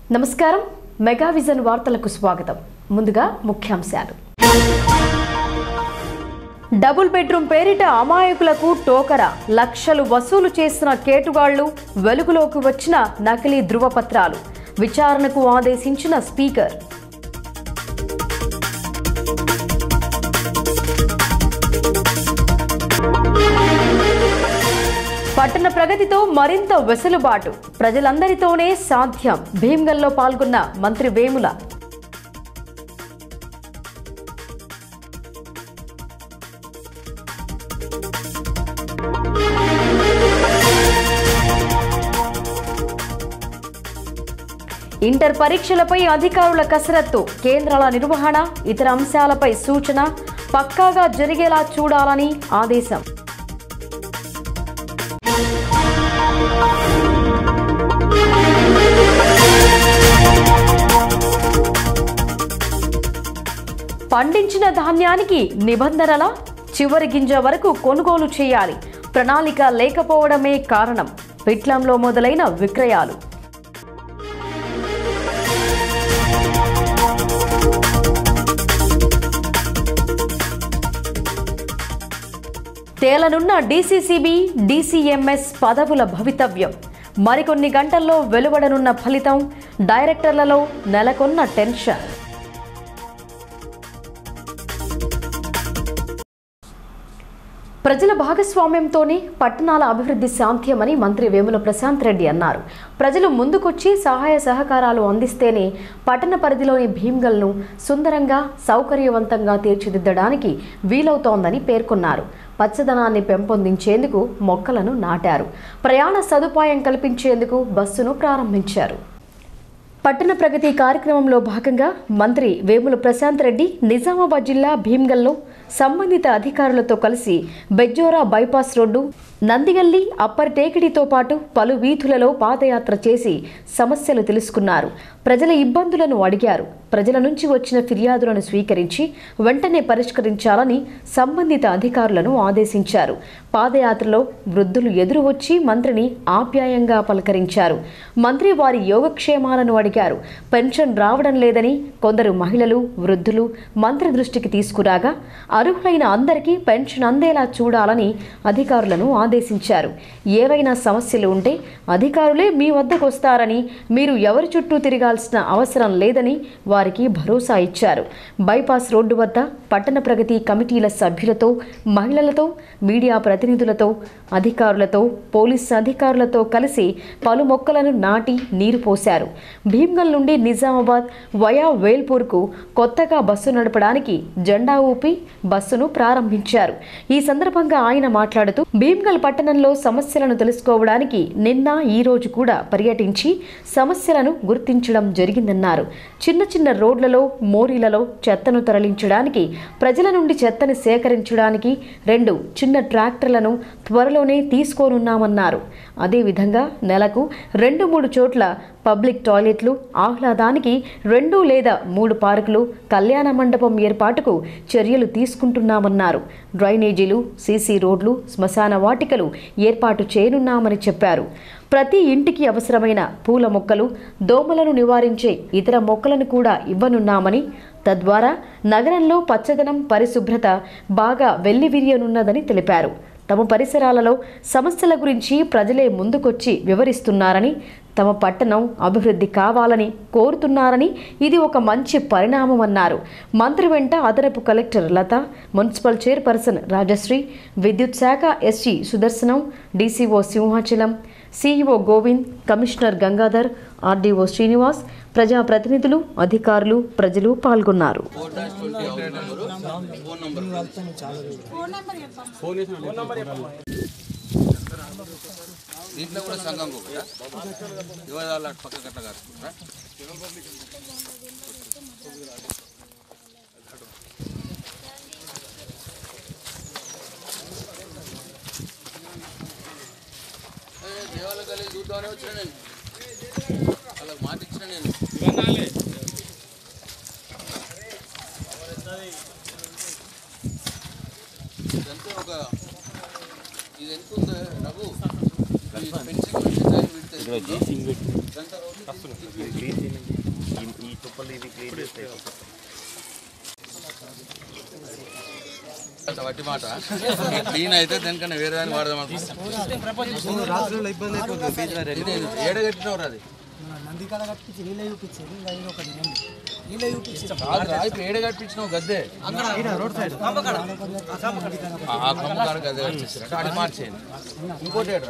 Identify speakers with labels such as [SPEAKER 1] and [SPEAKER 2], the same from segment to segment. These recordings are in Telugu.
[SPEAKER 1] నమస్కారం మెగా విజన్ వార్తలకు స్వాగతం ముందుగా ముఖ్యాంశాలు డబుల్ బెడ్రూమ్ పేరిట అమాయకులకు టోకర లక్షలు వసూలు చేసిన కేటుగాళ్లు వెలుగులోకి వచ్చిన నకిలీ ధృవపత్రాలు విచారణకు ఆదేశించిన స్పీకర్ పట్టణ ప్రగతితో మరింత వెసులుబాటు ప్రజలందరితోనే సాధ్యం భీమ్గల్లో పాల్గొన్న మంత్రి వేముల ఇంటర్ పరీక్షలపై అధికారుల కసరత్తు కేంద్రాల నిర్వహణ ఇతర అంశాలపై సూచన పక్కాగా జరిగేలా చూడాలని ఆదేశం పండించిన ధాన్యానికి నిబంధనల చివరి గింజ వరకు కొనుగోలు చేయాలి ప్రణాళిక లేకపోవడమే కారణం పిట్లంలో మొదలైన విక్రయాలు తేలనున్న డీసీసీబీ డీసీఎంఎస్ పదవుల భవితవ్యం మరికొన్ని గంటల్లో వెలువడనున్న ఫలితం డైరెక్టర్లలో నెలకొన్న టెన్షన్ ప్రజల భాగస్వామ్యంతోనే పట్టణాల అభివృద్ధి సాధ్యమని మంత్రి వేముల ప్రశాంత్ రెడ్డి అన్నారు ప్రజలు ముందుకొచ్చి సహాయ సహకారాలు అందిస్తేనే పట్టణ పరిధిలోని భీమ్గల్ను సుందరంగా సౌకర్యవంతంగా తీర్చిదిద్దడానికి వీలవుతోందని పేర్కొన్నారు పచ్చదనాన్ని పెంపొందించేందుకు మొక్కలను నాటారు ప్రయాణ సదుపాయం కల్పించేందుకు బస్సును ప్రారంభించారు పట్టణ ప్రగతి కార్యక్రమంలో భాగంగా మంత్రి వేముల ప్రశాంత్ రెడ్డి నిజామాబాద్ జిల్లా భీమ్గల్లో సంబంధిత అధికారులతో కలిసి Bejjora bypass road Nandigalli upper టేకిడితో పాటు పలు వీధులలో పాదయాత్ర చేసి సమస్యలు తెలుసుకున్నారు ప్రజల ఇబ్బందులను అడిగారు ప్రజల నుంచి వచ్చిన ఫిర్యాదులను స్వీకరించి వెంటనే పరిష్కరించాలని సంబంధిత అధికారులను ఆదేశించారు పాదయాత్రలో వృద్ధులు ఎదురు వచ్చి మంత్రిని ఆప్యాయంగా పలకరించారు మంత్రి వారి యోగక్షేమాలను అడిగారు పెన్షన్ రావడం లేదని కొందరు మహిళలు వృద్ధులు మంత్రి దృష్టికి తీసుకురాగా అర్హులైన అందరికీ పెన్షన్ అందేలా చూడాలని అధికారులను ఆదేశించారు ఏవైనా సమస్యలు ఉంటే అధికారులే మీ వద్దకు వస్తారని మీరు ఎవరి చుట్టూ తిరగాల్సిన అవసరం లేదని వారికి భరోసా ఇచ్చారు బైపాస్ రోడ్డు వద్ద పట్టణ ప్రగతి కమిటీల సభ్యులతో మహిళలతో మీడియా ప్రతినిధులతో అధికారులతో పోలీసు అధికారులతో కలిసి పలు మొక్కలను నాటి నీరు పోశారు భీమ్గల్ నుండి నిజామాబాద్ వయా వేల్పూర్కు కొత్తగా బస్సు నడపడానికి జెండా ఊపి బస్సును ప్రారంభించారు ఈ సందర్భంగా ఆయన మాట్లాడుతూ భీమ్గల్ పట్టణంలో సమస్యలను తెలుసుకోవడానికి నిన్న ఈ రోజు కూడా పర్యటించి సమస్యలను గుర్తించడం జరిగిందన్నారు చిన్న చిన్న రోడ్లలో మోరీలలో చెత్తను తరలించడానికి ప్రజల నుండి చెత్తని సేకరించడానికి రెండు చిన్న ట్రాక్టర్లను త్వరలోనే తీసుకోనున్నామన్నారు అదేవిధంగా నెలకు రెండు మూడు చోట్ల పబ్లిక్ టాయిలెట్లు ఆహ్లాదానికి రెండు లేదా మూడు పార్కులు కళ్యాణ మండపం ఏర్పాటుకు చర్యలు తీసుకుంటున్నామన్నారు డ్రైనేజీలు సీసీ రోడ్లు శ్మశాన వాటికలు ఏర్పాటు చేయనున్నామని చెప్పారు ప్రతి ఇంటికి అవసరమైన పూల మొక్కలు దోమలను నివారించే ఇతర మొక్కలను కూడా ఇవ్వనున్నామని తద్వారా నగరంలో పచ్చదనం పరిశుభ్రత బాగా వెల్లివిరియనున్నదని తెలిపారు తమ పరిసరాలలో సమస్యల గురించి ప్రజలే ముందుకొచ్చి వివరిస్తున్నారని తమ పట్టణం అభివృద్ధి కావాలని కోరుతున్నారని ఇది ఒక మంచి పరిణామమన్నారు మంత్రి వెంట అదనపు collector Latha municipal chairperson Rajashri విద్యుత్ శాఖ SG Sudarshanam DCO Simhachalam CEO Govind commissioner Gangadhar RDO Srinivas ప్రజాప్రతినిధులు అధికారులు ప్రజలు పాల్గొన్నారు
[SPEAKER 2] దీంట్లో కూడా సంఘం ఒకటా ఇవాళ వాళ్ళ పక్క కట్ట కాసుకుంటారా దేవాలయ కలిసి చూద్దామని వచ్చిన నేను వాళ్ళకి మాట ఇచ్చిన నేను ఇదంతా ఒక ఇది ఎంత ఉందో రఘు ఈ పెన్సిల్ పెట్టి దాన్ని పెడితే
[SPEAKER 3] ఈ తుప్పలు ఇవి క్లీన్ చేస్తే
[SPEAKER 2] అంత వట్టి మాట క్లీన్ అయితే దానికన్నా వేరే దాన్ని వాడదాం
[SPEAKER 3] రాత్రుల్లో ఇబ్బంది అయిపోతుంది బీచ్
[SPEAKER 2] ఏడగట్టినవారు అది
[SPEAKER 4] నందికాడ కట్టించి నీళ్ళ చూపించేది ఇంకా ఇది ఒకటి రెండు నీళ్ళ చూపించి
[SPEAKER 2] ఇప్పుడు ఏడ కట్టించినావు గద్దే ఆ కొమ్మ కాడ గద్దే కట్టించారు అది మార్చేయండి ఇంకోటి ఏడ్రా?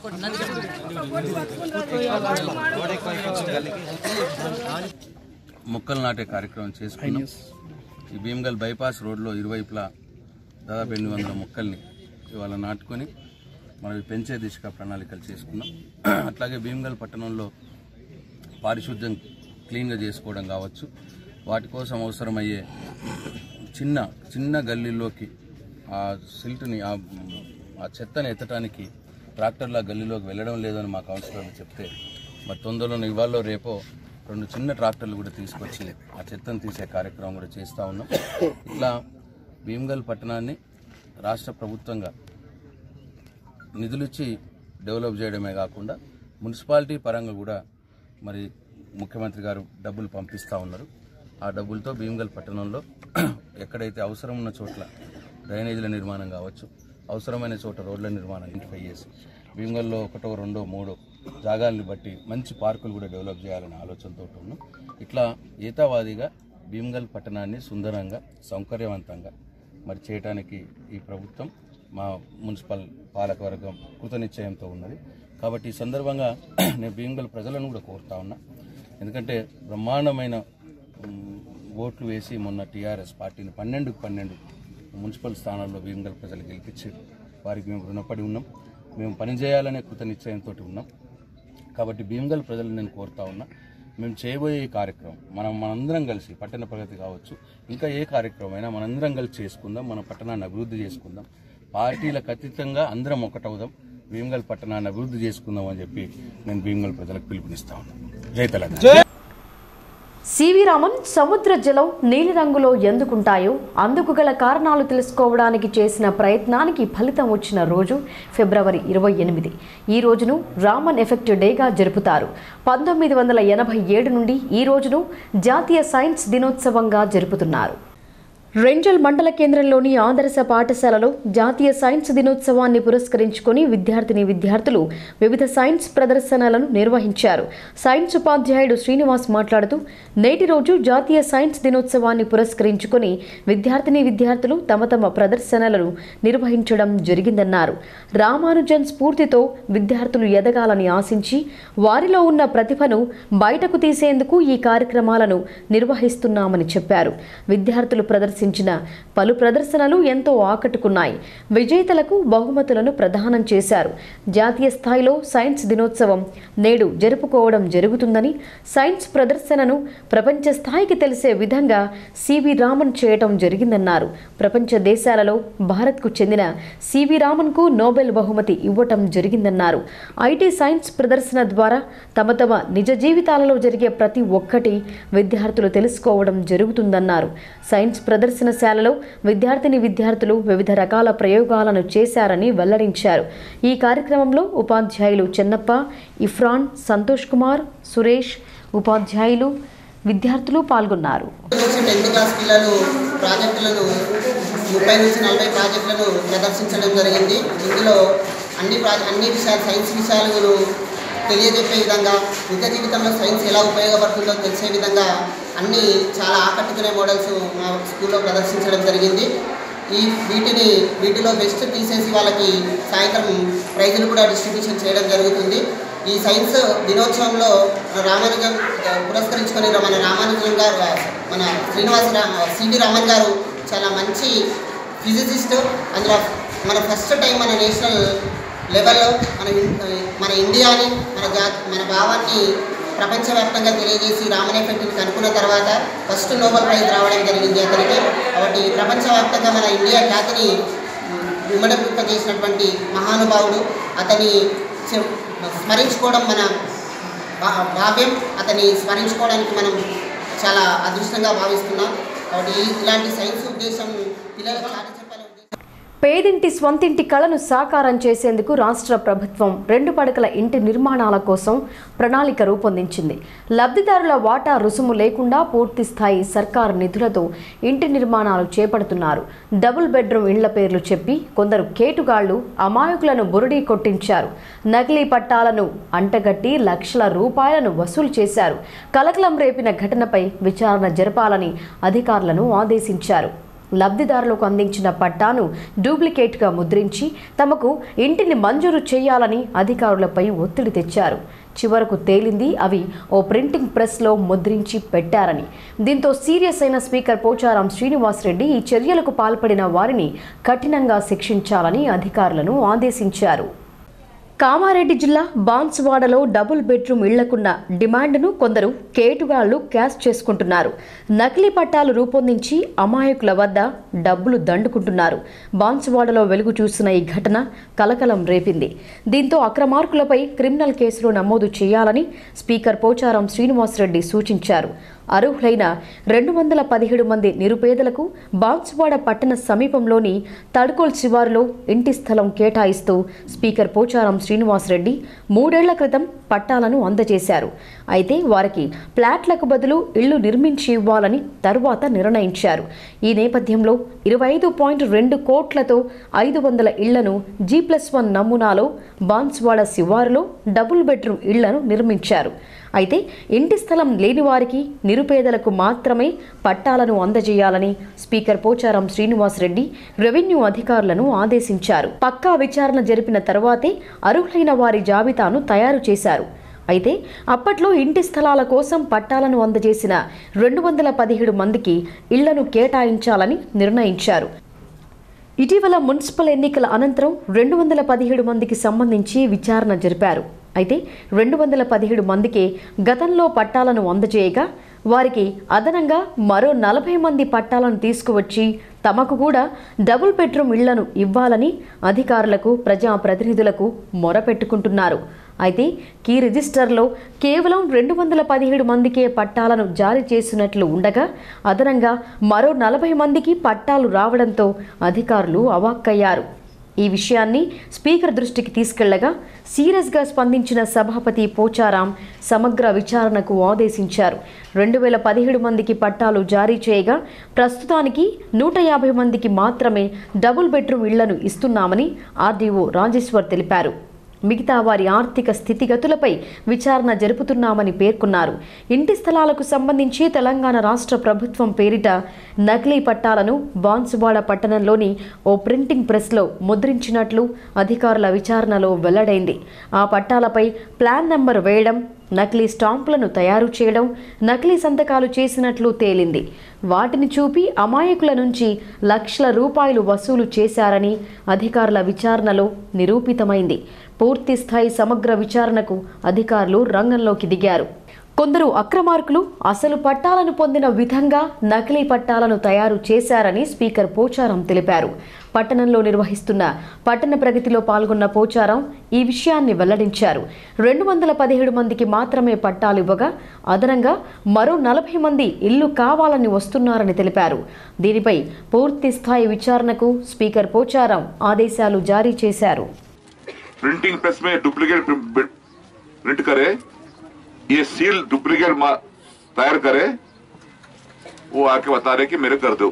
[SPEAKER 2] మొక్కలు నాటే కార్యక్రమం చేసుకున్నాం ఈ భీమగల్ బైపాస్ రోడ్లో ఇరువైపులా దాదాపు ఎనిమిది వందల మొక్కల్ని ఇవాళ నాటుకొని మనం పెంచే దిశగా ప్రణాళికలు చేసుకున్నాం అట్లాగే భీమగల్ పట్టణంలో పారిశుద్ధ్యం క్లీన్గా చేసుకోవడం కావచ్చు వాటి కోసం అవసరమయ్యే చిన్న చిన్న గల్లీలోకి ఆ సిల్ట్ని ఆ ఆ చెత్తని ఎత్తడానికి ట్రాక్టర్ల గల్లీలోకి వెళ్ళడం లేదని మా కౌన్సిలర్లు చెప్తే మరి తొందరలో ఇవాళ రేపో రెండు చిన్న ట్రాక్టర్లు కూడా తీసుకొచ్చి ఆ చెత్తను తీసే కార్యక్రమం కూడా చేస్తూ ఉన్నాం ఇట్లా భీమగల్ పట్టణాన్ని రాష్ట్ర ప్రభుత్వంగా నిధులిచ్చి డెవలప్ చేయడమే కాకుండా మున్సిపాలిటీ పరంగా కూడా మరి ముఖ్యమంత్రి గారు డబ్బులు పంపిస్తూ ఉన్నారు ఆ డబ్బులతో భీమగల్ పట్టణంలో ఎక్కడైతే అవసరం ఉన్న చోట్ల డ్రైనేజీల నిర్మాణం కావచ్చు అవసరమైన చోట రోడ్ల నిర్మాణం ఐడెంటిఫై చేసి భీమగల్లో ఒకటో రెండో మూడో జాగాల్ని బట్టి మంచి పార్కులు కూడా డెవలప్ చేయాలనే ఆలోచనతో ఉన్నాం ఇట్లా ఏతావాదిగా భీమగల్ పట్టణాన్ని సుందరంగా సౌకర్యవంతంగా మరి చేయడానికి ఈ ప్రభుత్వం మా మున్సిపల్ పాలకవర్గం కృతనిశ్చయంతో ఉన్నది కాబట్టి ఈ సందర్భంగా నేను భీమగల్ ప్రజలను కూడా కోరుతా ఉన్నా ఎందుకంటే బ్రహ్మాండమైన మ్, ఓట్లు వేసి మొన్న టీఆర్ఎస్ పార్టీని పన్నెండుకు పన్నెండు మున్సిపల్ స్థానాల్లో భీమగల్ ప్రజలు గెలిపించారు వారికి మేము రుణపడి ఉన్నాం మేము పనిచేయాలనే కృత నిశ్చయంతో ఉన్నాం కాబట్టి భీమగల్ ప్రజలు నేను కోరుతా ఉన్నా మేము చేయబోయే ఈ కార్యక్రమం మనం మనందరం కలిసి పట్టణ ప్రగతి కావచ్చు ఇంకా ఏ కార్యక్రమం అయినా మనందరం కలిసి చేసుకుందాం మన పట్టణాన్ని అభివృద్ధి చేసుకుందాం పార్టీలకు అతీతంగా అందరం ఒకటవుదాం భీమగల్ పట్టణాన్ని అభివృద్ధి చేసుకుందాం అని చెప్పి నేను భీమగల్ ప్రజలకు పిలుపునిస్తా ఉన్నాను జై తెలంగాణ
[SPEAKER 1] సివి రామన్ సముద్ర జలం నీలిరంగులో ఎందుకుంటాయో అందుకు గల కారణాలు తెలుసుకోవడానికి చేసిన ప్రయత్నానికి ఫలితం వచ్చిన రోజు ఫిబ్రవరి ఇరవై ఎనిమిది ఈ రోజును రామన్ ఎఫెక్ట్ డేగా జరుపుతారు పంతొమ్మిది వందల ఎనభై ఏడు నుండి ఈ రోజును జాతీయ సైన్స్ దినోత్సవంగా జరుపుతున్నారు రెంజల్ మండల కేంద్రంలోని ఆదర్శ పాఠశాలలో జాతీయ సైన్స్ దినోత్సవాన్ని పురస్కరించుకొని విద్యార్థిని విద్యార్థులు వివిధ సైన్స్ ప్రదర్శనలను నిర్వహించారు సైన్స్ ఉపాధ్యాయుడు శ్రీనివాస్ మాట్లాడుతూ నేటి రోజు జాతీయ సైన్స్ దినోత్సవాన్ని పురస్కరించుకొని విద్యార్థిని విద్యార్థులు తమ తమ ప్రదర్శనలను నిర్వహించడం జరిగిందన్నారు రామానుజన్ స్ఫూర్తితో విద్యార్థులు ఎదగాలని ఆశించి వారిలో ఉన్న ప్రతిభను బయటకు తీసేందుకు ఈ కార్యక్రమాలను నిర్వహిస్తున్నామని చెప్పారు విద్యార్థులు ప్రదర్శించిన పలు ప్రదర్శనలు ఎంతో ఆకట్టుకున్నాయి విజేతలకు బహుమతులను ప్రదానం చేశారు జాతీయ స్థాయిలో సైన్స్ దినోత్సవం నేడు జరుపుకోవడం జరుగుతుందని సైన్స్ ప్రదర్శనను ప్రపంచ స్థాయికి తెలిసే విధంగా సివి రామన్ చేయటం జరిగిందన్నారు ప్రపంచ దేశాలలో భారత్కు చెందిన సివి రామన్కు నోబెల్ బహుమతి ఇవ్వటం జరిగిందన్నారు ఐటీ సైన్స్ ప్రదర్శన ద్వారా తమ తమ నిజ జీవితాలలో జరిగే ప్రతి ఒక్కటి విద్యార్థులు తెలుసుకోవడం జరుగుతుందన్నారు సైన్స్ ప్రదర్శనశాలలో విద్యార్థిని విద్యార్థులు వివిధ రకాల ప్రయోగాలను చేశారని వెల్లడించారు ఈ కార్యక్రమంలో ఉపాధ్యాయులు చెన్నప్ప ఇఫ్రాన్ సంతోష్ కుమార్ సురేష్ ఉపాధ్యాయులు విద్యార్థులు పాల్గొన్నారు
[SPEAKER 5] నుంచి టెన్త్ క్లాస్ పిల్లలు ప్రాజెక్టులను ముప్పై నుంచి నలభై ప్రాజెక్టులను ప్రదర్శించడం జరిగింది ఇందులో అన్ని ప్రా అన్ని విషయాలు సైన్స్ విషయాలను తెలియజెప్పే విధంగా నిజ జీవితంలో సైన్స్ ఎలా ఉపయోగపడుతుందో తెలిసే విధంగా అన్ని చాలా ఆకట్టుకునే మోడల్స్ మా స్కూల్లో ప్రదర్శించడం జరిగింది ఈ వీటిని వీటిలో బెస్ట్ తీసేసి వాళ్ళకి సాయంత్రం ప్రైజులు కూడా డిస్ట్రిబ్యూషన్ చేయడం జరుగుతుంది ఈ సైన్స్ దినోత్సవంలో రామానుజం పురస్కరించుకొని మన రామానుజం గారు మన శ్రీనివాస రా సివి రామన్ గారు చాలా మంచి ఫిజిసిస్ట్ అందులో మన ఫస్ట్ టైం మన నేషనల్ లెవెల్లో మన ఇన్- మన ఇండియాని మన జా మన భావాన్ని ప్రపంచవ్యాప్తంగా తెలియజేసి రామన్ ఎఫెక్ట్ని కనుక్కున్న తర్వాత ఫస్ట్ నోబెల్ ప్రైజ్ రావడం జరిగింది అతనికి కాబట్టి ప్రపంచవ్యాప్తంగా మన ఇండియా ఖ్యాతిని విమడింప చేసినటువంటి మహానుభావుడు అతని చె- స్మరించుకోవడం మన భా- భావ్యం అతన్ని స్మరించుకోవడానికి మనం చాలా అదృష్టంగా భావిస్తున్నాం కాబట్టి ఈ- ఇలాంటి సైన్స్ ఉద్దేశం పిల్లలకు చాటి చెప్పాలనే ఉద్దేశం
[SPEAKER 1] పేదింటి స్వంతింటి కళను సాకారం చేసేందుకు రాష్ట్ర ప్రభుత్వం రెండు పడకల ఇంటి నిర్మాణాల కోసం ప్రణాళిక రూపొందించింది లబ్ధిదారుల వాటా రుసుము లేకుండా పూర్తి స్థాయి సర్కారు నిధులతో ఇంటి నిర్మాణాలు చేపడుతున్నారు డబుల్ బెడ్రూమ్ ఇండ్ల పేర్లు చెప్పి కొందరు కేటుగాళ్లు అమాయకులను బురుడీ కొట్టించారు నకిలీ పట్టాలను అంటగట్టి లక్షల రూపాయలను వసూలు చేశారు కలకలం రేపిన ఘటనపై విచారణ జరపాలని అధికారులను ఆదేశించారు లబ్ధిదారులకు అందించిన పట్టాను డూప్లికేట్గా ముద్రించి తమకు ఇంటిని మంజూరు చేయాలని అధికారులపై ఒత్తిడి తెచ్చారు చివరకు తేలింది అవి ఓ ప్రింటింగ్ ప్రెస్లో ముద్రించి పెట్టారని దీంతో సీరియస్ అయిన స్పీకర్ పోచారం శ్రీనివాసరెడ్డి ఈ చర్యలకు పాల్పడిన వారిని కఠినంగా శిక్షించాలని అధికారులను ఆదేశించారు కామారెడ్డి జిల్లా బాన్స్వాడలో డబుల్ బెడ్రూమ్ ఇళ్లకున్న డిమాండ్ను కొందరు కేటుగాళ్లు క్యాష్ చేసుకుంటున్నారు నకిలీ పట్టాలు రూపొందించి అమాయకుల వద్ద డబ్బులు దండుకుంటున్నారు బాన్స్వాడలో వెలుగు చూసిన ఈ ఘటన కలకలం రేపింది దీంతో అక్రమార్కులపై క్రిమినల్ కేసులు నమోదు చేయాలని స్పీకర్ పోచారం శ్రీనివాసరెడ్డి సూచించారు అర్హులైన రెండు వందల పదిహేడు మంది నిరుపేదలకు బాన్సువాడ పట్టణ సమీపంలోని తడుకోల్ శివారులో ఇంటి స్థలం కేటాయిస్తూ స్పీకర్ పోచారం శ్రీనివాసరెడ్డి మూడేళ్ల క్రితం పట్టాలను అందజేశారు అయితే వారికి ప్లాట్లకు బదులు ఇళ్లు నిర్మించి ఇవ్వాలని తరువాత నిర్ణయించారు ఈ నేపథ్యంలో ఇరవై ఐదు పాయింట్ రెండు కోట్లతో ఐదు వందల ఇళ్లను జీ ప్లస్ వన్ నమూనాలో బాన్స్వాడ శివారులో డబుల్ బెడ్రూమ్ ఇళ్లను నిర్మించారు అయితే ఇంటి స్థలం లేని వారికి నిరుపేదలకు మాత్రమే పట్టాలను అందజేయాలని స్పీకర్ పోచారం శ్రీనివాసరెడ్డి రెవెన్యూ అధికారులను ఆదేశించారు పక్కా విచారణ జరిపిన తర్వాతే అర్హులైన వారి జాబితాను తయారు చేశారు అయితే అప్పట్లో ఇంటి స్థలాల కోసం పట్టాలను అందజేసిన రెండు వందల పదిహేడు మందికి ఇళ్లను కేటాయించాలని నిర్ణయించారు ఇటీవల మున్సిపల్ ఎన్నికల అనంతరం రెండు వందల పదిహేడు మందికి సంబంధించి విచారణ జరిపారు అయితే రెండు వందల పదిహేడు మందికి గతంలో పట్టాలను అందజేయగా వారికి అదనంగా మరో నలభై మంది పట్టాలను తీసుకువచ్చి తమకు కూడా డబుల్ బెడ్రూమ్ ఇళ్లను ఇవ్వాలని అధికారులకు ప్రజాప్రతినిధులకు మొరపెట్టుకుంటున్నారు అయితే కీ రిజిస్టర్లో కేవలం రెండు వందల పదిహేడు మందికే పట్టాలను జారీ చేసినట్లు ఉండగా అదనంగా మరో నలభై మందికి పట్టాలు రావడంతో అధికారులు అవాక్కయ్యారు ఈ విషయాన్ని స్పీకర్ దృష్టికి తీసుకెళ్లగా సీరియస్గా స్పందించిన సభాపతి పోచారాం సమగ్ర విచారణకు ఆదేశించారు రెండు వేల పదిహేడు మందికి పట్టాలు జారీ చేయగా ప్రస్తుతానికి నూట యాభై మందికి మాత్రమే డబుల్ బెడ్రూమ్ ఇళ్లను ఇస్తున్నామని ఆర్డీఓ రాజేశ్వర్ తెలిపారు మిగతా వారి ఆర్థిక స్థితిగతులపై విచారణ జరుపుతున్నామని పేర్కొన్నారు ఇంటి స్థలాలకు సంబంధించి తెలంగాణ రాష్ట్ర ప్రభుత్వం పేరిట నకిలీ పట్టాలను బాన్సువాడ పట్టణంలోని ఓ ప్రింటింగ్ ప్రెస్లో ముద్రించినట్లు అధికారుల విచారణలో వెల్లడైంది ఆ పట్టాలపై ప్లాన్ నంబర్ వేయడం నకిలీ స్టాంపులను తయారు చేయడం నకిలీ సంతకాలు చేసినట్లు తేలింది వాటిని చూపి అమాయకుల నుంచి లక్షల రూపాయలు వసూలు చేశారని అధికారుల విచారణలో నిరూపితమైంది పూర్తి స్థాయి సమగ్ర విచారణకు అధికారులు రంగంలోకి దిగారు కొందరు అక్రమార్కులు అసలు పట్టాలను పొందిన విధంగా నకిలీ పట్టాలను తయారు చేశారని స్పీకర్ పోచారం తెలిపారు పట్టణంలో నిర్వహిస్తున్న పట్టణ ప్రగతిలో పాల్గొన్న పోచారం ఈ విషయాన్ని వెల్లడించారు రెండు వందల పదిహేడు మందికి మాత్రమే పట్టాలు ఇవ్వగా అదనంగా మరో నలభై మంది ఇల్లు కావాలని వస్తున్నారని తెలిపారు దీనిపై పూర్తి స్థాయి విచారణకు స్పీకర్ పోచారం ఆదేశాలు జారీ చేశారు
[SPEAKER 6] प्रिंटिंग प्रेस में डुप्लीकेट प्रिंट करे ये सील डुप्लीकेट मा- तैयार करे वो आके बता रहे कि मेरे कर दो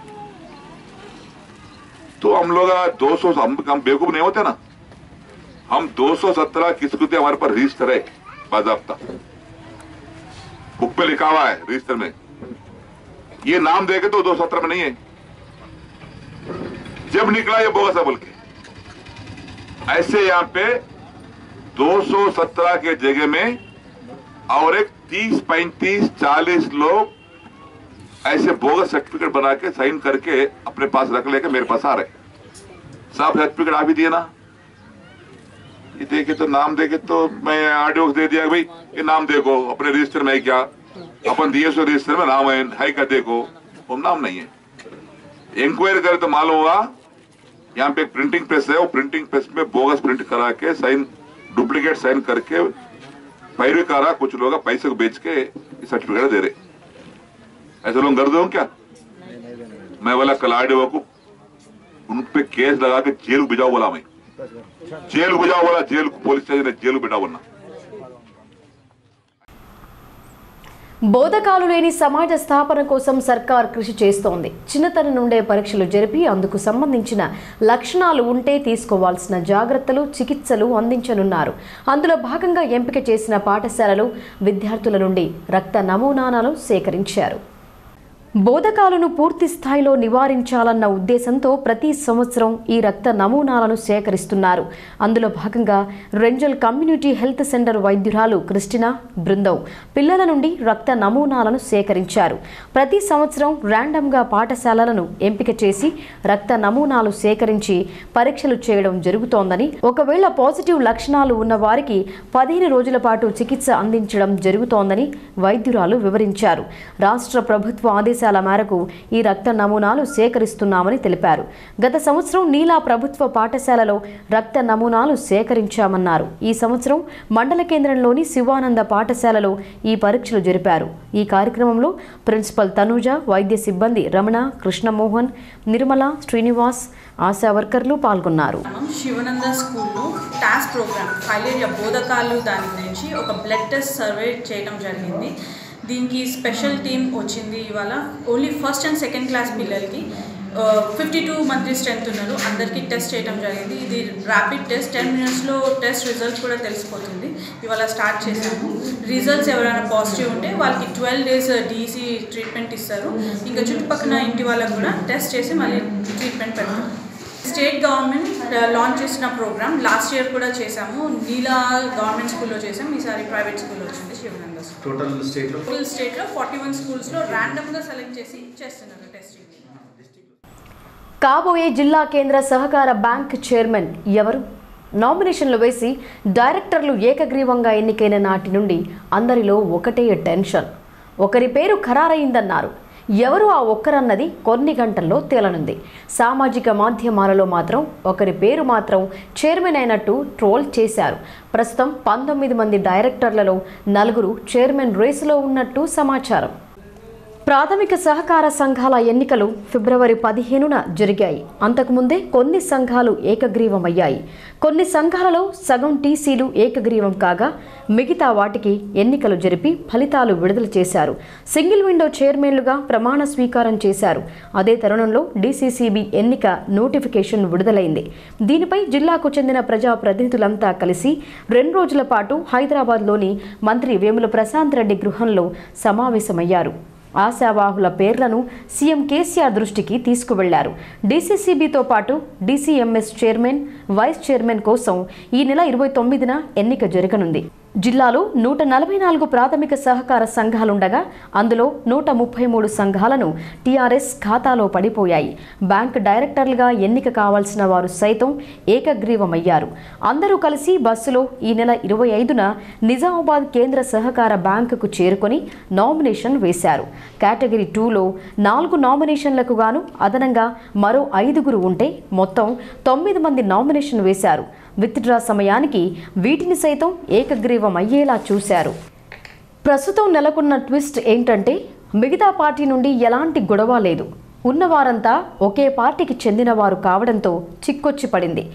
[SPEAKER 6] तो हम लोग दो सौ हम हम बेवकूफ नहीं होते ना हम 217 किसको थे हमारे पास रजिस्टर है बाजाबता बुक पे लिखा हुआ है रजिस्टर में ये नाम देखे तो 217 में नहीं है जब निकला ये बोगस है बोल के ऐसे यहाँ पे 217 के जगह में और एक 30, 35, 40 लोग ऐसे बोगस सर्टिफिकेट बना के साइन करके अपने पास रख लेके मेरे पास आ रहे साहब सर्टिफिकेट आप ही दिए ना ये देखे तो नाम देखे तो मैं आरडीओ को दे दिया भाई ये नाम देखो अपने रजिस्टर में है क्या अपन दिए सो रजिस्टर में नाम है है क्या देखो वो नाम नहीं है इंक्वायरी करे तो मालूम हुआ यहाँ पे एक प्रिंटिंग प्रेस है वो प्रिंटिंग प्रेस में बोगस प्रिंट करा के साइन डुप्लीकेट साइन करके पैरवीकारा कुछ लोग पैसे को बेच के सर्टिफिकेट दे रहे ऐसे लोग कर दो क्या मैं बोला कल आरडीओ को उन पे केस लगा के जेल को भिजाओ बोला मैं जेल को भिजाओ बोला जेल को पुलिस स्टेशन ने जेल को बिठाओ बोलना
[SPEAKER 1] బోధకాలు లేని సమాజ స్థాపన కోసం సర్కార్ కృషి చేస్తోంది చిన్నతనం నుండే పరీక్షలు జరిపి అందుకు సంబంధించిన లక్షణాలు ఉంటే తీసుకోవాల్సిన జాగ్రత్తలు చికిత్సలు అందించనున్నారు అందులో భాగంగా ఎంపిక చేసిన పాఠశాలలు విద్యార్థుల నుండి రక్త నమూనాలను సేకరించారు బోధకాలను పూర్తి స్థాయిలో నివారించాలన్న ఉద్దేశంతో ప్రతి సంవత్సరం ఈ రక్త నమూనాలను సేకరిస్తున్నారు అందులో భాగంగా రెంజల్ కమ్యూనిటీ హెల్త్ సెంటర్ వైద్యురాలు క్రిస్టినా బృందం పిల్లల నుండి రక్త నమూనాలను సేకరించారు ప్రతి సంవత్సరం ర్యాండమ్గా పాఠశాలలను ఎంపిక చేసి రక్త నమూనాలు సేకరించి పరీక్షలు చేయడం జరుగుతోందని ఒకవేళ పాజిటివ్ లక్షణాలు ఉన్న వారికి పదిహేను రోజుల పాటు చికిత్స అందించడం జరుగుతోందని వైద్యురాలు వివరించారు రాష్ట్ర ప్రభుత్వ ఆదేశాల మేరకు ఈ రక్త నమూనాలు సేకరిస్తున్నామని తెలిపారు గత సంవత్సరం నీలా ప్రభుత్వ పాఠశాలలో రక్త నమూనాలు సేకరించామన్నారు ఈ సంవత్సరం మండల కేంద్రంలోని శివానంద పాఠశాలలో ఈ పరీక్షలు జరిపారు ఈ కార్యక్రమంలో ప్రిన్సిపల్ తనూజ వైద్య సిబ్బంది రమణ కృష్ణమోహన్ నిర్మల శ్రీనివాస్ ఆశా వర్కర్లు పాల్గొన్నారు
[SPEAKER 7] మనం శివనంద స్కూల్లో టాస్క్ ప్రోగ్రామ్ ఫైలేరియా బోధకాలు దాని గురించి ఒక బ్లడ్ టెస్ట్ సర్వే చేయడం జరిగింది దీనికి స్పెషల్ టీమ్ వచ్చింది ఇవాళ only first and second class పిల్లలకి ఫిఫ్టీ టూ మంత్లీ స్ట్రెంత్ ఉన్నారు అందరికీ టెస్ట్ చేయడం జరిగింది ఇది ర్యాపిడ్ టెస్ట్ టెన్ మినిట్స్లో టెస్ట్ రిజల్ట్స్ కూడా తెలిసిపోతుంది ఇవాళ స్టార్ట్ చేశాము రిజల్ట్స్ ఎవరైనా పాజిటివ్ ఉంటే వాళ్ళకి ట్వెల్వ్ డేస్ డీసీ ట్రీట్మెంట్ ఇస్తారు ఇంకా చుట్టుపక్కల ఇంటి వాళ్ళకు కూడా టెస్ట్ చేసి మళ్ళీ ట్రీట్మెంట్ పెడతారు స్టేట్ గవర్నమెంట్ లాంచ్ చేసిన ప్రోగ్రామ్ లాస్ట్ ఇయర్ కూడా చేశాము నీలా గవర్నమెంట్ స్కూల్లో చేసాం ఈసారి ప్రైవేట్ స్కూల్లో వచ్చింది శివనంద స్కూల్
[SPEAKER 3] టోటల్ స్టేట్లో
[SPEAKER 7] టోటల్ స్టేట్లో ఫార్టీ వన్ స్కూల్స్లో ర్యాండమ్గా సెలెక్ట్ చేసి చేస్తున్నారు టెస్టింగ్
[SPEAKER 1] కాబోయే జిల్లా కేంద్ర సహకార బ్యాంక్ చైర్మన్ ఎవరు నామినేషన్లు వేసి డైరెక్టర్లు ఏకగ్రీవంగా ఎన్నికైన నాటి నుండి అందరిలో ఒకటే టెన్షన్ ఒకరి పేరు ఖరారైందన్నారు ఎవరు ఆ ఒక్కరన్నది కొన్ని గంటల్లో తేలనుంది సామాజిక మాధ్యమాలలో మాత్రం ఒకరి పేరు మాత్రం చైర్మన్ అయినట్టు ట్రోల్ చేశారు ప్రస్తుతం పంతొమ్మిది మంది డైరెక్టర్లలో నలుగురు చైర్మన్ రేసులో ఉన్నట్టు సమాచారం ప్రాథమిక సహకార సంఘాల ఎన్నికలు ఫిబ్రవరి పదిహేనున జరిగాయి అంతకుముందే కొన్ని సంఘాలు ఏకగ్రీవమయ్యాయి కొన్ని సంఘాలలో సగం టీసీలు ఏకగ్రీవం కాగా మిగతా వాటికి ఎన్నికలు జరిపి ఫలితాలు విడుదల చేశారు సింగిల్ విండో చైర్మన్లుగా ప్రమాణ స్వీకారం చేశారు అదే తరుణంలో డీసీసీబీ ఎన్నిక నోటిఫికేషన్ విడుదలైంది దీనిపై జిల్లాకు చెందిన ప్రజాప్రతినిధులంతా కలిసి రెండు రోజుల పాటు హైదరాబాద్లోని మంత్రి వేముల ప్రశాంత్ రెడ్డి గృహంలో సమావేశమయ్యారు ఆశావాహుల పేర్లను సీఎం కేసీఆర్ దృష్టికి తీసుకువెళ్లారు డీసీసీబీతో పాటు డీసీఎంఎస్ చైర్మన్ వైస్ చైర్మన్ కోసం ఈ నెల ఇరవై తొమ్మిదిన ఎన్నిక జరగనుంది జిల్లాలో నూట నలభై నాలుగు ప్రాథమిక సహకార సంఘాలుండగా అందులో నూట ముప్పై మూడు సంఘాలను టీఆర్ఎస్ ఖాతాలో పడిపోయాయి బ్యాంక్ డైరెక్టర్లుగా ఎన్నిక కావాల్సిన వారు సైతం ఏకగ్రీవమయ్యారు అందరూ కలిసి బస్సులో ఈ నెల ఇరవై ఐదున నిజామాబాద్ కేంద్ర సహకార బ్యాంకుకు చేరుకొని నామినేషన్ వేశారు కేటగిరీ టూలో నాలుగు నామినేషన్లకు గాను అదనంగా మరో ఐదుగురు ఉంటే మొత్తం తొమ్మిది మంది నామినేషన్ వేశారు విత్డ్రా సమయానికి వీటిని సైతం ఏకగ్రీవం అయ్యేలా చూశారు ప్రస్తుతం నెలకొన్న ట్విస్ట్ ఏంటంటే మిగతా పార్టీ నుండి ఎలాంటి గొడవ లేదు ఉన్నవారంతా ఒకే పార్టీకి చెందినవారు కావడంతో చిక్కొచ్చి పడింది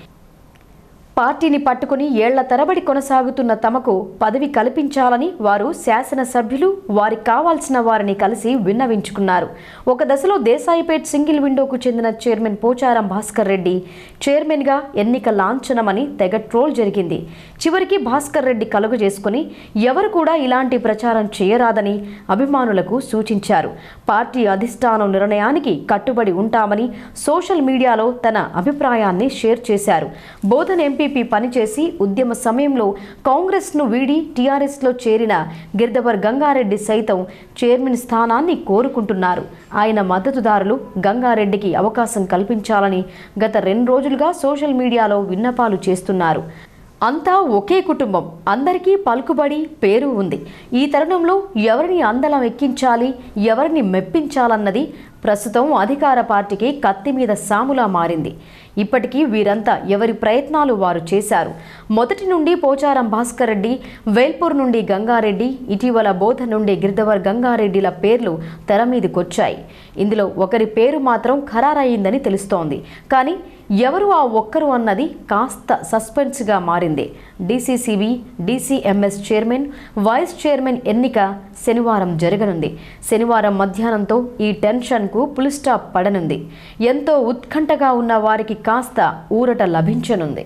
[SPEAKER 1] పార్టీని పట్టుకుని ఏళ్ల తరబడి కొనసాగుతున్న తమకు పదవి కల్పించాలని వారు శాసనసభ్యులు వారికి కావాల్సిన వారిని కలిసి విన్నవించుకున్నారు ఒక దశలో దేశాయిపేట్ సింగిల్ విండోకు చెందిన చైర్మన్ పోచారం భాస్కర్ రెడ్డి చైర్మన్గా ఎన్నిక లాంఛనమని తెగ ట్రోల్ జరిగింది చివరికి భాస్కర్ రెడ్డి కలుగు చేసుకుని ఎవరు కూడా ఇలాంటి ప్రచారం చేయరాదని అభిమానులకు సూచించారు పార్టీ అధిష్టానం నిర్ణయానికి కట్టుబడి ఉంటామని సోషల్ మీడియాలో తన అభిప్రాయాన్ని షేర్ చేశారు బోధన్ ఎంపీపీ పనిచేసి ఉద్యమ సమయంలో కాంగ్రెస్ను వీడి టీఆర్ఎస్లో చేరిన గిర్దవర్ గంగారెడ్డి సైతం చైర్మన్ స్థానాన్ని కోరుకుంటున్నారు ఆయన మద్దతుదారులు గంగారెడ్డికి అవకాశం కల్పించాలని గత రెండు రోజులుగా సోషల్ మీడియాలో విన్నపాలు చేస్తున్నారు అంతా ఒకే కుటుంబం అందరికీ పలుకుబడి పేరు ఉంది ఈ తరుణంలో ఎవరిని అందలం ఎక్కించాలి ఎవరిని మెప్పించాలన్నది ప్రస్తుతం అధికార పార్టీకి కత్తి మీద సాములా మారింది ఇప్పటికీ వీరంతా ఎవరి ప్రయత్నాలు వారు చేశారు మొదటి నుండి పోచారం భాస్కర్ రెడ్డి వేల్పూర్ నుండి గంగారెడ్డి ఇటీవల బోధ నుండి గిరిధవర్ గంగారెడ్డిల పేర్లు తెర మీదకొచ్చాయి ఇందులో ఒకరి పేరు మాత్రం ఖరారయ్యిందని తెలుస్తోంది కానీ ఎవరు ఆ ఒక్కరు అన్నది కాస్త సస్పెన్స్గా మారింది DCCB DCMS chairman vice chairman ఎన్నిక శనివారం జరగనుంది శనివారం మధ్యాహ్నంతో ఈ టెన్షన్కు పుల్ స్టాప్ పడనుంది ఎంతో ఉత్కంఠగా ఉన్న వారికి కాస్త ఊరట లభించనుంది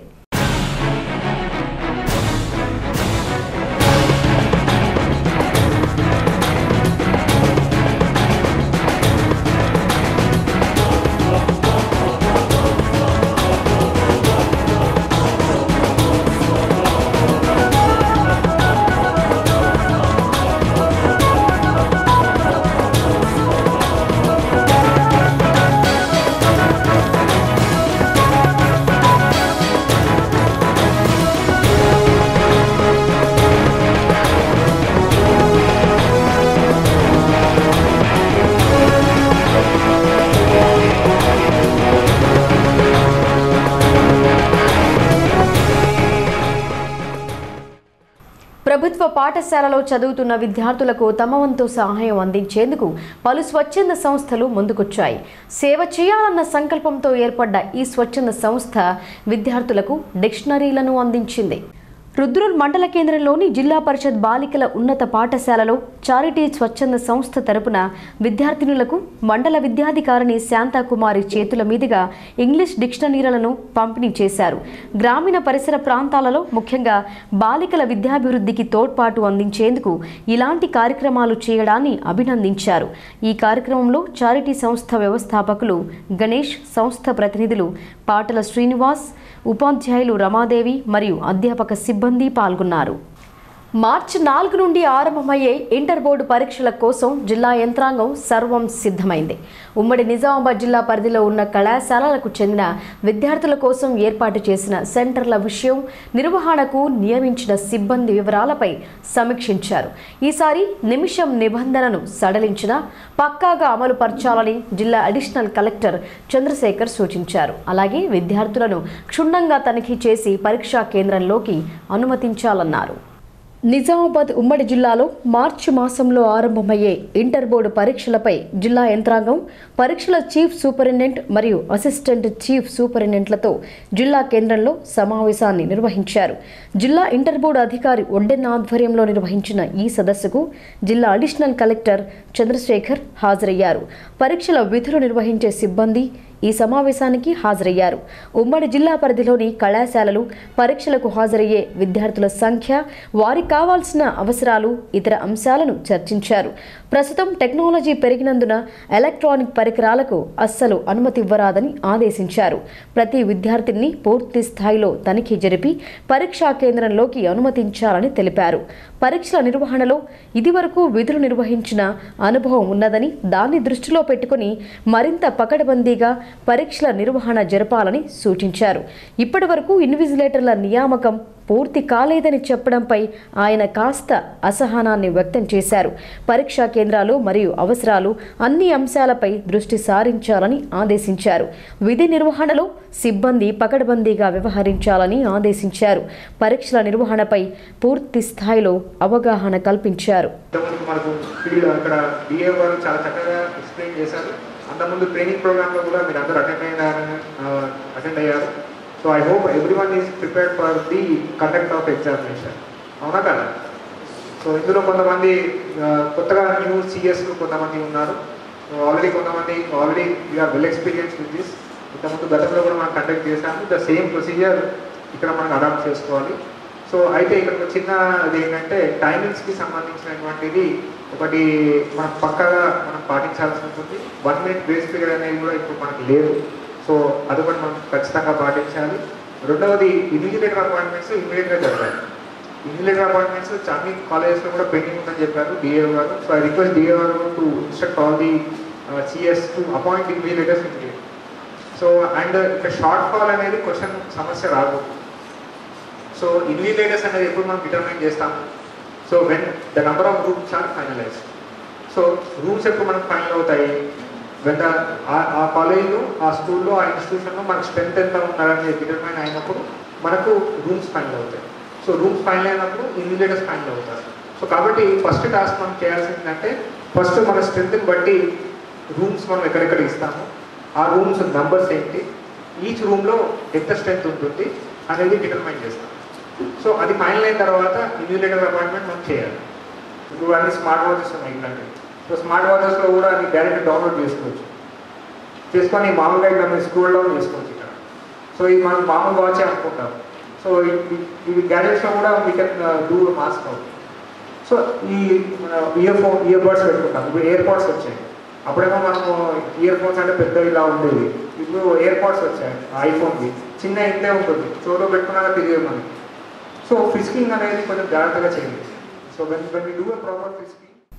[SPEAKER 1] ప్రభుత్వ పాఠశాలలో చదువుతున్న విద్యార్థులకు తమ వంతు సహాయం అందించేందుకు పలు స్వచ్ఛంద సంస్థలు ముందుకొచ్చాయి సేవ చేయాలన్న సంకల్పంతో ఏర్పడ్డ ఈ స్వచ్ఛంద సంస్థ విద్యార్థులకు డిక్షనరీలను అందించింది రుద్రూర్ మండల కేంద్రంలోని జిల్లా పరిషత్ బాలికల ఉన్నత పాఠశాలలో చారిటీ స్వచ్ఛంద సంస్థ తరపున విద్యార్థినులకు మండల విద్యాధికారిణి శాంతాకుమారి చేతుల మీదుగా ఇంగ్లీష్ డిక్షనరీలను పంపిణీ చేశారు గ్రామీణ పరిసర ప్రాంతాలలో ముఖ్యంగా బాలికల విద్యాభివృద్ధికి తోడ్పాటు అందించేందుకు ఇలాంటి కార్యక్రమాలు చేయడాన్ని అభినందించారు ఈ కార్యక్రమంలో చారిటీ సంస్థ వ్యవస్థాపకులు గణేష్ సంస్థ ప్రతినిధులు పాటల శ్రీనివాస్ ఉపాధ్యాయులు రమాదేవి మరియు అధ్యాపక సిబ్బంది పాల్గొన్నారు మార్చి నాలుగు నుండి ఆరంభమయ్యే ఇంటర్ బోర్డు పరీక్షల కోసం జిల్లా యంత్రాంగం సర్వం సిద్ధమైంది ఉమ్మడి నిజామాబాద్ జిల్లా పరిధిలో ఉన్న కళాశాలలకు చెందిన విద్యార్థుల కోసం ఏర్పాటు చేసిన సెంటర్ల విషయం నిర్వహణకు నియమించిన సిబ్బంది వివరాలపై సమీక్షించారు ఈసారి నిమిషం నిబంధనను సడలించిన పక్కాగా అమలు పరచాలని జిల్లా అడిషనల్ కలెక్టర్ చంద్రశేఖర్ సూచించారు అలాగే విద్యార్థులను క్షుణ్ణంగా తనిఖీ చేసి పరీక్షా కేంద్రంలోకి అనుమతించాలన్నారు నిజామాబాద్ ఉమ్మడి జిల్లాలో మార్చి మాసంలో ఆరంభమయ్యే ఇంటర్ బోర్డు పరీక్షలపై జిల్లా యంత్రాంగం పరీక్షల చీఫ్ సూపరింటెండెంట్ మరియు అసిస్టెంట్ చీఫ్ సూపరింటెండెంట్లతో జిల్లా కేంద్రంలో సమావేశాన్ని నిర్వహించారు జిల్లా ఇంటర్ బోర్డు అధికారి ఒడ్డెన్న ఆధ్వర్యంలో నిర్వహించిన ఈ సదస్సుకు జిల్లా అడిషనల్ కలెక్టర్ చంద్రశేఖర్ హాజరయ్యారు పరీక్షల విధులు నిర్వహించే సిబ్బంది ఈ సమావేశానికి హాజరయ్యారు ఉమ్మడి జిల్లా పరిధిలోని కళాశాలలు పరీక్షలకు హాజరయ్యే విద్యార్థుల సంఖ్య వారికి కావాల్సిన అవసరాలు ఇతర అంశాలను చర్చించారు ప్రస్తుతం టెక్నాలజీ పెరిగినందున ఎలక్ట్రానిక్ పరికరాలకు అస్సలు అనుమతి ఇవ్వరాదని ఆదేశించారు ప్రతి విద్యార్థిని పూర్తి స్థాయిలో తనిఖీ జరిపి పరీక్షా కేంద్రంలోకి అనుమతించాలని తెలిపారు పరీక్షల నిర్వహణలో ఇదివరకు విధులు నిర్వహించిన అనుభవం ఉన్నదని దాన్ని దృష్టిలో పెట్టుకుని మరింత పకడ్బందీగా పరీక్షల నిర్వహణ జరపాలని సూచించారు ఇప్పటి వరకు ఇన్విజిలేటర్ల నియామకం పూర్తి కాలేదని చెప్పడంపై ఆయన కాస్త అసహనాన్ని వ్యక్తం చేశారు పరీక్షా కేంద్రాలు మరియు అవసరాలు అన్ని అంశాలపై దృష్టి సారించాలని ఆదేశించారు విధి నిర్వహణలో సిబ్బంది పకడ్బందీగా వ్యవహరించాలని ఆదేశించారు పరీక్షల నిర్వహణపై పూర్తి స్థాయిలో అవగాహన కల్పించారు
[SPEAKER 8] ఇంతకుముందు మనకు ఫీల్డ్ అక్కడ డిఏ గారు చాలా చక్కగా ఎక్స్ప్లెయిన్ చేశారు అంతకుముందు ట్రైనింగ్ ప్రోగ్రామ్లో కూడా మీరు అందరూ అటెండ్ అయ్యారని అటెండ్ అయ్యారు so I hope everyone is prepared for the conduct of examination అవునా కదా సో ఇందులో కొంతమంది ఆ, కొత్తగా న్యూ సిఎస్లు కొంతమంది ఉన్నారు ఆల్రెడీ కొంతమంది already we're well experience with this ఇంతకుముందు గతంలో కూడా మనం కండక్ట్ చేశాము ద సేమ్ ప్రొసీజర్ ఇక్కడ మనం అడాప్ట్ చేసుకోవాలి సో అయితే ఇక్కడ ఒక చిన్న ఇది ఏంటంటే టైమింగ్స్కి సంబంధించినటువంటిది ఒకటి మనం పక్కగా మనం పాటించాల్సి ఉంటుంది వన్ మినిట్ గ్రేస్ పీరియడ్ అనేది కూడా ఇప్పుడు మనకి లేదు సో అది కూడా మనం ఖచ్చితంగా పాటించాలి రెండవది ఇన్విజిలేటర్ అపాయింట్మెంట్స్ ఇమీడియట్గా జరగాలి ఇన్విజిలేటర్ అపాయింట్మెంట్స్ అన్ని కాలేజెస్లో కూడా పెండింగ్ ఉందని చెప్పారు డిఏ గారు సో ఐ రిక్వెస్ట్ డిఏ గారు to instruct all the CS to appoint invigilators immediate so and ఇక్కడ షార్ట్ ఫాల్ అనేది క్వశ్చన్ సమస్య రాదు సో ఇన్విజిలేటర్స్ అనేది ఎప్పుడు మనం డిటర్మైన్ చేస్తాము so when the number of rooms are finalise so rooms ఎప్పుడు మనకు ఫైనల్ అవుతాయి వెన్ ఆ కాలేజ్లో ఆ స్కూల్లో ఆ ఇన్స్టిట్యూషన్లో మనకు స్ట్రెంత్ ఎంత ఉన్నారని డిటర్మైన్ అయినప్పుడు మనకు రూమ్స్ ఫైనల్ అవుతాయి సో రూమ్స్ ఫైనల్ అయినప్పుడు ఇన్విజిలేటర్స్ ఫైనల్ అవుతారు సో కాబట్టి ఫస్ట్ టాస్క్ మనం చేయాల్సింది ఏంటంటే ఫస్ట్ మన స్ట్రెంత్ని బట్టి రూమ్స్ మనం ఎక్కడెక్కడ ఇస్తాము ఆ రూమ్స్ నంబర్స్ ఏంటి ఈచ్ రూమ్లో ఎంత స్ట్రెంత్ ఉంటుంది అనేది డిటర్మైన్ చేస్తాం సో అది ఫైనల్ అయిన తర్వాత ఇన్విజిలేటర్ అపాయింట్మెంట్ మనం చేయాలి ఇప్పుడు అన్ని స్మార్ట్ వాచెస్ ఉన్నాయి ఇట్లాంటివి సో స్మార్ట్ వాచెస్లో కూడా అది డైరెక్ట్ డౌన్లోడ్ చేసుకోవచ్చు చేసుకొని మామూలుగా ఇక్కడ మనం స్క్రోల్ డౌన్ చేసుకోవచ్చు ఇక్కడ సో ఇది మనం మామూలు వాచ్ అనుకుంటాం సో ఇవి గ్యాడెట్స్లో కూడా we can do mask out so ఈ ఇయర్ ఫోన్ ఇయర్ బడ్స్ పెట్టుకుంటాం ఇప్పుడు ఇయర్ పాడ్స్ వచ్చాయి అప్పుడేమో మనము ఇయర్ ఫోన్స్ అంటే పెద్ద ఇలా ఉండేవి ఇప్పుడు ఇయర్ పాడ్స్ వచ్చాయి ఐఫోన్కి చిన్న ఇంతే ఉంటుంది చోటు పెట్టుకున్నాక తెలియదు మనకి సో ఫిస్కింగ్ అనేది కొంచెం జాగ్రత్తగా చేయాలి so when when you do a proper frisking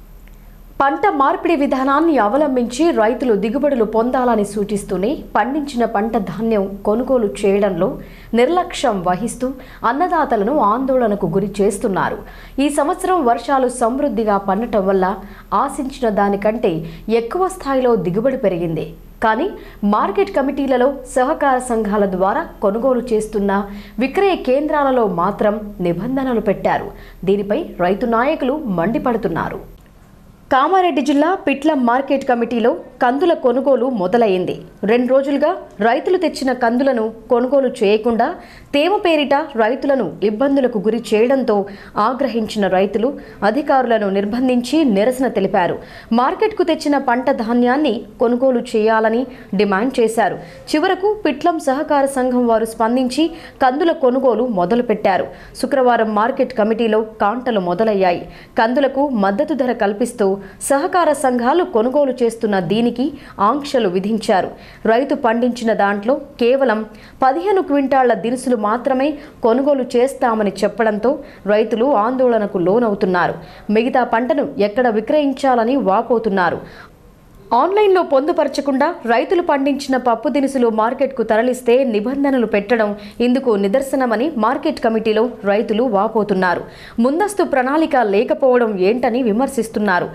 [SPEAKER 1] పంట మార్పిడి విధానాన్ని అవలంబించి రైతులు దిగుబడులు పొందాలని సూచిస్తూనే పండించిన పంట ధాన్యం కొనుగోలు చేయడంలో నిర్లక్ష్యం వహిస్తూ అన్నదాతలను ఆందోళనకు గురి చేస్తున్నారు ఈ సంవత్సరం వర్షాలు సమృద్ధిగా పండటం వల్ల ఆశించిన దానికంటే ఎక్కువ స్థాయిలో దిగుబడి పెరిగింది కానీ మార్కెట్ కమిటీలలో సహకార సంఘాల ద్వారా కొనుగోలు చేస్తున్న విక్రయ కేంద్రాలలో మాత్రం నిబంధనలు పెట్టారు దీనిపై రైతు నాయకులు మండిపడుతున్నారు కామారెడ్డి జిల్లా పిట్ల మార్కెట్ కమిటీలో కందుల కొనుగోలు మొదలైంది రెండు రోజులుగా రైతులు తెచ్చిన కందులను కొనుగోలు చేయకుండా తేమ పేరిట రైతులను ఇబ్బందులకు గురి చేయడంతో ఆగ్రహించిన రైతులు అధికారులను నిర్బంధించి నిరసన తెలిపారు మార్కెట్కు తెచ్చిన పంట ధాన్యాన్ని కొనుగోలు చేయాలని డిమాండ్ చేశారు చివరకు పిట్లం సహకార సంఘం వారు స్పందించి కందుల కొనుగోలు మొదలుపెట్టారు శుక్రవారం మార్కెట్ కమిటీలో కాంటలు మొదలయ్యాయి కందులకు మద్దతు ధర కల్పిస్తూ సహకార సంఘాలు కొనుగోలు చేస్తున్న దీనికి ఆంక్షలు విధించారు రైతు పండించిన దాంట్లో కేవలం పదిహేను క్వింటాళ్ల దినుసులు మాత్రమే కొనుగోలు చేస్తామని చెప్పడంతో రైతులు ఆందోళనకు లోనవుతున్నారు మిగతా పంటను ఎక్కడ విక్రయించాలని వాపోతున్నారు ఆన్లైన్లో పొందుపరచకుండా రైతులు పండించిన పప్పు దినుసులు మార్కెట్కు తరలిస్తే నిబంధనలు పెట్టడం ఇందుకు నిదర్శనమని మార్కెట్ కమిటీలో రైతులు వాపోతున్నారు ముందస్తు ప్రణాళిక లేకపోవడం ఏంటని విమర్శిస్తున్నారు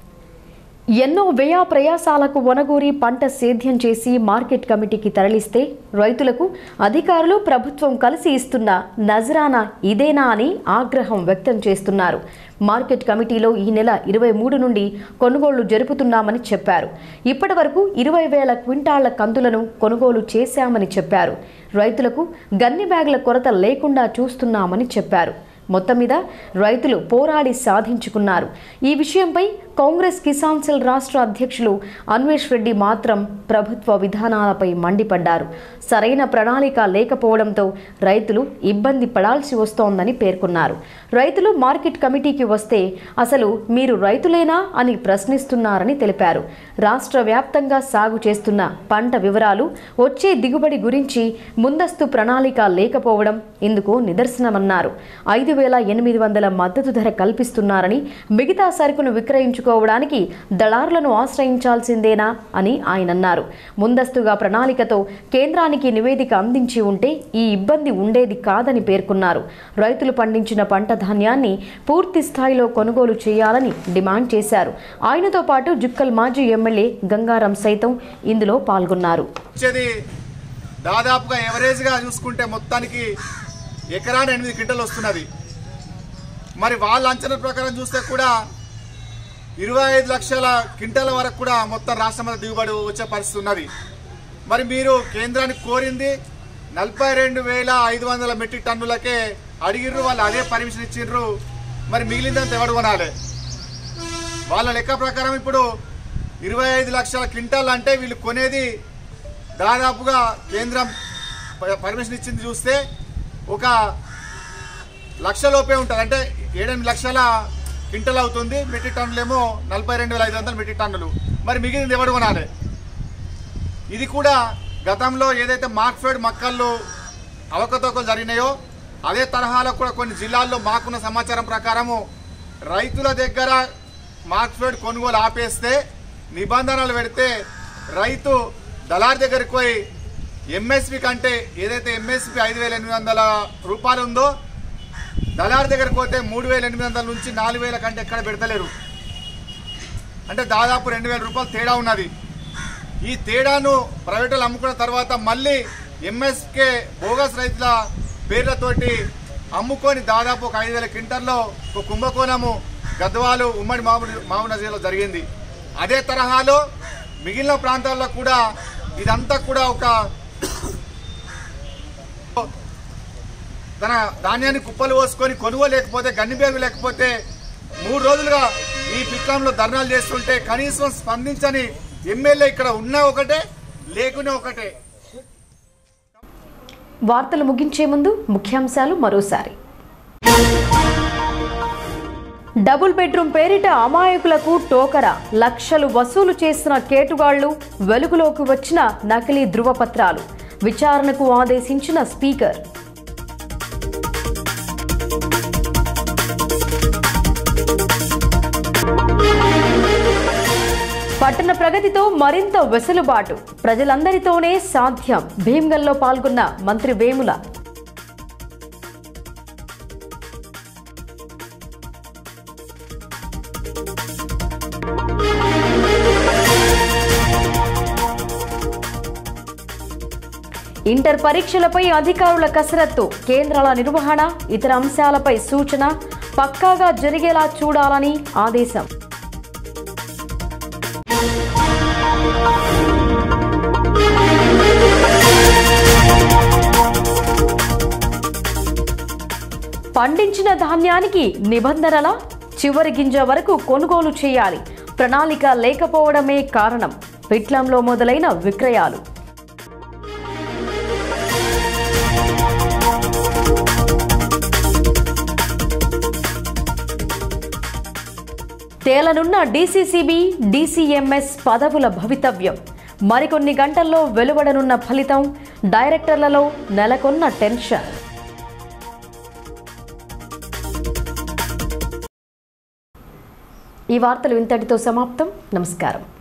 [SPEAKER 1] ఎన్నో వ్యయ ప్రయాసాలకు వనగూరి పంట సేద్యం చేసి మార్కెట్ కమిటీకి తరలిస్తే రైతులకు అధికారులు ప్రభుత్వం కలిసి ఇస్తున్న నజరానా ఇదేనా అని ఆగ్రహం వ్యక్తం చేస్తున్నారు మార్కెట్ కమిటీలో ఈ నెల ఇరవై మూడు నుండి కొనుగోళ్లు జరుపుతున్నామని చెప్పారు ఇప్పటి వరకు ఇరవై వేల క్వింటాళ్ల కందులను కొనుగోలు చేశామని చెప్పారు రైతులకు గన్ని బ్యాగుల కొరత లేకుండా చూస్తున్నామని చెప్పారు మొత్తం మీద రైతులు పోరాడి సాధించుకున్నారు ఈ విషయంపై కాంగ్రెస్ కిసాన్ సెల్ రాష్ట్ర అధ్యక్షులు అన్వేష్ రెడ్డి మాత్రం ప్రభుత్వ విధానాలపై మండిపడ్డారు సరైన ప్రణాళిక లేకపోవడంతో రైతులు ఇబ్బంది పడాల్సి వస్తోందని పేర్కొన్నారు రైతులు మార్కెట్ కమిటీకి వస్తే అసలు మీరు రైతులేనా అని ప్రశ్నిస్తున్నారని తెలిపారు రాష్ట్ర వ్యాప్తంగా సాగు చేస్తున్న పంట వివరాలు వచ్చే దిగుబడి గురించి ముందస్తు ప్రణాళిక లేకపోవడం ఇందుకు నిదర్శనమన్నారు ఐదు వేల ఎనిమిది వందల మద్దతు ధర కల్పిస్తున్నారని మిగతా సరుకును విక్రయించుకోవడానికి దళారులను ఆశ్రయించాల్సిందేనా అని ఆయన అన్నారు ముందస్తుగా ప్రణాళికతో కేంద్రానికి నివేదిక అందించి ఉంటే ఈ ఇబ్బంది ఉండేది కాదని పేర్కొన్నారు రైతులు పండించిన పంట ధాన్యాన్ని పూర్తి స్థాయిలో కొనుగోలు చేయాలని డిమాండ్ చేశారు ఆయనతో పాటు జుక్కల్ మాజీ ఎమ్మెల్యే గంగారం సైతం ఇందులో పాల్గొన్నారు
[SPEAKER 9] వచ్చేది దాదాపుగా ఎవరేజ్గా చూసుకుంటే మొత్తానికి ఎకరాన ఎనిమిది క్వింటలు వస్తున్నది మరి వాళ్ళ అంచనా ప్రకారం చూస్తే కూడా ఇరవై ఐదు లక్షల క్వింటల వరకు కూడా మొత్తం రాష్ట్రంలో దిగుబడి వచ్చే పరిస్థితి ఉన్నది మరి మీరు కేంద్రానికి కోరింది నలభై రెండు వేల ఐదు వందల మెట్రిక్ టన్నులకే అడిగిర్రు వాళ్ళు అదే పర్మిషన్ ఇచ్చిండ్రు మరి మిగిలిందంత ఎవడు కొనాలి వాళ్ళ లెక్క ప్రకారం ఇప్పుడు ఇరవై ఐదు లక్షల క్వింటాల్ అంటే వీళ్ళు కొనేది దాదాపుగా కేంద్రం ప- పర్మిషన్ ఇచ్చింది చూస్తే ఒక లక్ష లోపే ఉంటుంది అంటే ఏడెనిమిది లక్షల క్వింటల్ అవుతుంది మెట్రిక్ టన్నులు ఏమో నలభై రెండు వేల ఐదు వందల మెట్రిక్ టన్నులు మరి మిగిలింది ఎవడు కొనాలి ఇది కూడా గతంలో ఏదైతే మార్క్ఫెడ్ మక్కల్లో అవకతవకలు జరిగినాయో అదే తరహాలో కూడా కొన్ని జిల్లాల్లో మాకున్న సమాచారం ప్రకారము రైతుల దగ్గర మార్క్ఫెడ్ కొనుగోలు ఆపేస్తే నిబంధనలు పెడితే రైతు దళార్ దగ్గరికి పోయి ఎంఎస్పి కంటే ఏదైతే ఎంఎస్పి ఐదు వేల ఎనిమిది వందల రూపాయలు ఉందో దళార్ దగ్గరికి పోతే మూడు వేల ఎనిమిది వందల నుంచి నాలుగు వేల కంటే ఎక్కడ పెడతలేరు అంటే దాదాపు రెండు వేల రూపాయలు తేడా ఉన్నది ఈ తేడాను ప్రైవేటులు అమ్ముకున్న తర్వాత మళ్ళీ ఎంఎస్కే బోగస్ రైతుల పేర్లతోటి అమ్ముకొని దాదాపు ఒక ఐదు వేల క్వింటల్లో ఒక కుంభకోణము గద్వాలు ఉమ్మడి మామిడి మామూలు జరిగింది అదే తరహాలో మిగిలిన ప్రాంతాల్లో కూడా ఇదంతా కూడా ఒక తన ధాన్యాన్ని కుప్పలు పోసుకొని కొనుగోలు లేకపోతే గన్నిబేగు లేకపోతే మూడు రోజులుగా ఈ పిక్లంలో ధర్నాలు చేస్తుంటే కనీసం స్పందించని ఎమ్మెల్యే ఇక్కడ ఉన్నా ఒకటే లేకునే ఒకటే
[SPEAKER 1] వార్తలు ముగించే ముందు ముఖ్యాంశాలు మరోసారి డబుల్ బెడ్రూమ్ పేరిట అమాయకులకు టోకరా లక్షలు వసూలు చేసిన కేటుగాళ్లు వెలుగులోకి వచ్చిన నకిలీ ధృవపత్రాలు విచారణకు ఆదేశించిన స్పీకర్ పట్టణ ప్రగతితో మరింత వెసులుబాటు ప్రజలందరితోనే సాధ్యం భీమ్గల్లో పాల్గొన్న మంత్రి వేముల ఇంటర్ పరీక్షలపై అధికారుల కసరత్తు కేంద్రాల నిర్వహణ ఇతర అంశాలపై సూచన పక్కాగా జరిగేలా చూడాలని ఆదేశం పండించిన ధాన్యానికి నిబంధనల చివరి గింజ వరకు కొనుగోలు చేయాలి ప్రణాళిక లేకపోవడమే కారణం పిట్లంలో మొదలైన విక్రయాలు తేలనున్న డీసీసీబీ డీసీఎంఎస్ పదవుల భవితవ్యం మరికొన్ని గంటల్లో వెలువడనున్న ఫలితం డైరెక్టర్లలో నెలకొన్న టెన్షన్ ఈ వార్తలు ఇంతటితో సమాప్తం నమస్కారం